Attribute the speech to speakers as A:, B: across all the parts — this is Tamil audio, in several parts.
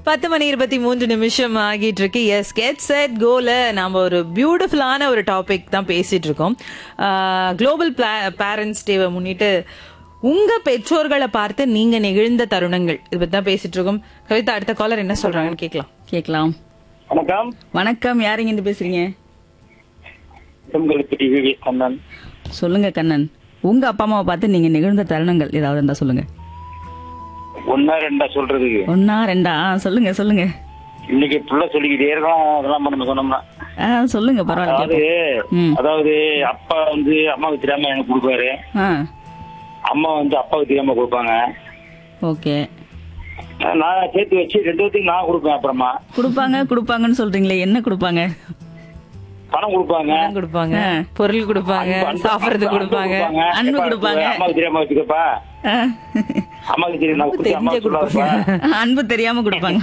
A: பத்து மணி இருபத்தி மூன்று நிமிஷம் ஆகிட்டு இருக்கு எஸ் கெட் செட் கோல நாம ஒரு பியூட்டிஃபுல்லான ஒரு டாபிக் தான் பேசிட்டு இருக்கோம் குளோபல் பேரண்ட்ஸ் டேவை முன்னிட்டு உங்க பெற்றோர்களை பார்த்து நீங்க நெகிழ்ந்த தருணங்கள் இது பத்தி தான் பேசிட்டு இருக்கோம் கவிதா அடுத்த காலர் என்ன சொல்றாங்கன்னு கேட்கலாம்
B: கேட்கலாம்
C: வணக்கம்
B: வணக்கம் யாருங்க இருந்து பேசுறீங்க
C: உங்களுக்கு டிவி கண்ணன்
B: சொல்லுங்க கண்ணன் உங்க அப்பா அம்மாவை பார்த்து நீங்க நிகழ்ந்த தருணங்கள் ஏதாவது இருந்தா சொல்லுங்க
C: ஒன்னா ரெண்டா சொல்றதுக்கு
B: ஒன்னா ரெண்டா ஆ, சொல்லுங்க சொல்லுங்க
C: இன்னைக்கு புள்ள சொல்லிக்கிட்டே இருக்கோம் அதெல்லாம் நம்ம சொன்னோம்னா
B: ஆ, சொல்லுங்க பரவாயில்ல
C: அதாவது
B: கேட்போம். ம்.
C: அதாவது அப்பா வந்து அம்மாவுக்கு தெரியாம எனக்கு கொடுப்பாரு
B: ஆ
C: அம்மா வந்து அப்பாவுக்கு தெரியாம கொடுப்பாங்க
B: ஓகே
C: நான் சேர்த்து வச்சு ரெண்டு பேத்துக்கு நான் கொடுப்பேன் அப்புறமா
B: கொடுப்பாங்க கொடுப்பாங்கன்னு சொல்றீங்களே என்ன கொடுப்பாங்க
C: பணம் கொடுப்பாங்க
A: பணம் கொடுப்பாங்க
B: ஆ.
A: பொருள் கொடுப்பாங்க
C: அன்பு- அன்பு-
A: சாப்பிடுறது
C: அன்பு
A: கொடுப்பாங்க
B: அன்பு
C: எப்பா,
B: கொடுப்பாங்க.
C: அம்மாவுக்கு தெரியாம வச்சுக்கப்பா
B: ஆ.
C: அம்மாவுக்கு தெரியும் நான் கொடுத்து அம்மா
A: தெரிஞ்சே
C: சொல்லாதப்பா
B: அன்பு தெரியாம கொடுப்பாங்க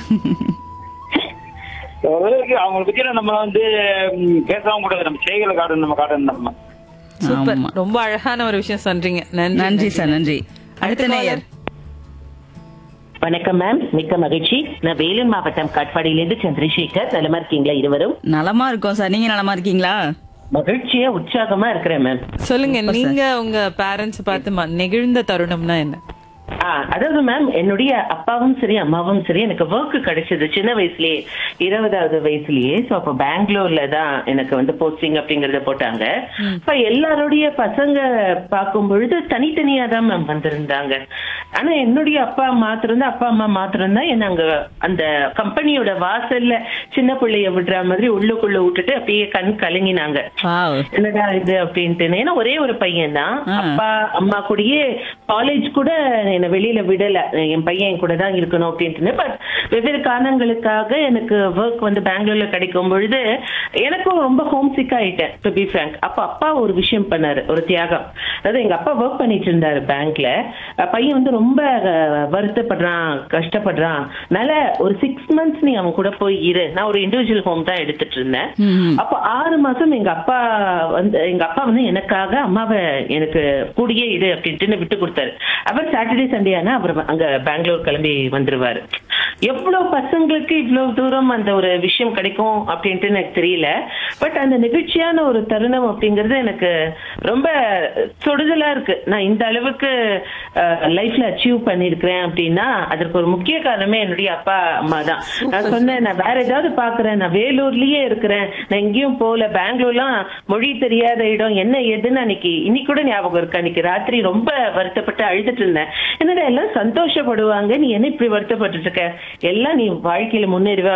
C: ஓரளவுக்கு அவங்களை பத்தி நம்ம வந்து ம், பேசவும் கூடாது நம்ம செய்களை காட்டணும் நம்ம காட்டணும் நம்ம
A: சூப்பர்
B: ஆமா.
A: ரொம்ப அழகான ஒரு விஷயம் சொல்றீங்க நன்றி
B: நன்றி சார் நன்றி அடுத்த
A: அடுத்த
B: நேயர்
D: வணக்கம் மேம் மிக்க மகிழ்ச்சி நான் வேலூர் மாவட்டம் காட்பாடியிலிருந்து சந்திரசேகர் நலமா இருக்கீங்களா இருவரும்
B: நலமா இருக்கோம் சார் நீங்க நலமா இருக்கீங்களா
D: மகிழ்ச்சியா உற்சாகமா இருக்கிறேன் மேம்
A: சொல்லுங்க நீங்க உங்க பேரண்ட்ஸ் பார்த்து ம- நெகிழ்ந்த தருணம்னா என்ன
D: ஆ, அதாவது மேம் என்னுடைய அப்பாவும் சரி அம்மாவும் சரி எனக்கு ஒர்க் கிடைச்சது சின்ன வயசுலயே இருபதாவது வயசுலயே சோ அப்ப பெங்களூர்ல தான் எனக்கு வந்து போஸ்டிங் அப்படிங்கறத போட்டாங்க இப்ப எல்லாருடைய பசங்க பார்க்கும் பொழுது தனித்தனியா தான் மேம் வந்திருந்தாங்க ஆனா என்னுடைய அப்பா மாத்திரம் தான் அப்பா அம்மா மாத்திரம் தான் என்ன அங்க அந்த கம்பெனியோட வாசல்ல சின்ன பிள்ளைய விடுற மாதிரி உள்ளுக்குள்ள விட்டுட்டு அப்படியே கண் கலங்கினாங்க
B: வாவ்
D: என்னடா இது அப்படின்ட்டு ஏன்னா ஒரே ஒரு பையன் தான்
B: ஆ.
D: அப்பா அம்மா கூடயே காலேஜ் கூட என்ன வெளியில விடல என் பையன் என் கூட தான் இருக்கணும் அப்படின்ட்டு பட் வெவ்வேறு காரணங்களுக்காக எனக்கு ஒர்க் வந்து பெங்களூர்ல கிடைக்கும் பொழுது எனக்கும் ரொம்ப ஹோம் சிக் ஆயிட்டேன் டு பி ஃப்ரங்க் அப்ப அப்பா ஒரு விஷயம் பண்ணாரு ஒரு தியாகம் அதாவது எங்க அப்பா ஒர்க் பண்ணிட்டு இருந்தாரு பேங்க்ல பையன் வந்து ரொம்ப அஹ், வருத்தப்படுறான் கஷ்டப்படுறான் அதனால ஒரு சிக்ஸ் மந்த்ஸ் நீ அவன் கூட போய் இரு நான் ஒரு இண்டிவிஜுவல் ஹோம் தான் எடுத்துட்டு இருந்தேன்
B: ம்.
D: அப்போ ஆறு மாசம் எங்க அப்பா வந்து எங்க அப்பா வந்து எனக்காக அம்மாவை எனக்கு கூடியே இரு அப்படின்ட்டு விட்டு கொடுத்தாரு அவர் சாட்டர்டே சண்டே ஆனா அவர் அங்க பெங்களூர் கிளம்பி வந்துருவாரு எவ்வளவு பசங்களுக்கு இவ்வளவு தூரம் அந்த ஒரு விஷயம் கிடைக்கும் அப்படின்ட்டு எனக்கு தெரியல பட் அந்த நிகழ்ச்சியான ஒரு தருணம் அப்படிங்கறது எனக்கு ரொம்ப தொடுதலா இருக்கு நான் இந்த அளவுக்கு லைஃப்ல அச்சீவ் பண்ணிருக்கிறேன் அப்படின்னா அதற்கு ஒரு முக்கிய காரணமே என்னுடைய அப்பா அம்மா தான் நான் சொன்னேன் நான் வேற ஏதாவது பாக்குறேன் நான் வேலூர்லயே இருக்கிறேன் நான் எங்கேயும் போகல பெங்களூர்லாம் மொழி தெரியாத இடம் என்ன ஏதுன்னு அன்னைக்கு இன்னைக்கு கூட ஞாபகம் இருக்கு அன்னைக்கு ராத்திரி ரொம்ப வருத்தப்பட்டு அழுதுட்டு இருந்தேன் என்னடா எல்லாம் சந்தோஷப்படுவாங்க நீ என்ன இப்படி வருத்தப்பட்டு இருக்க எல்லாம் நீ வாழ்க்கையில முன்னேறுவ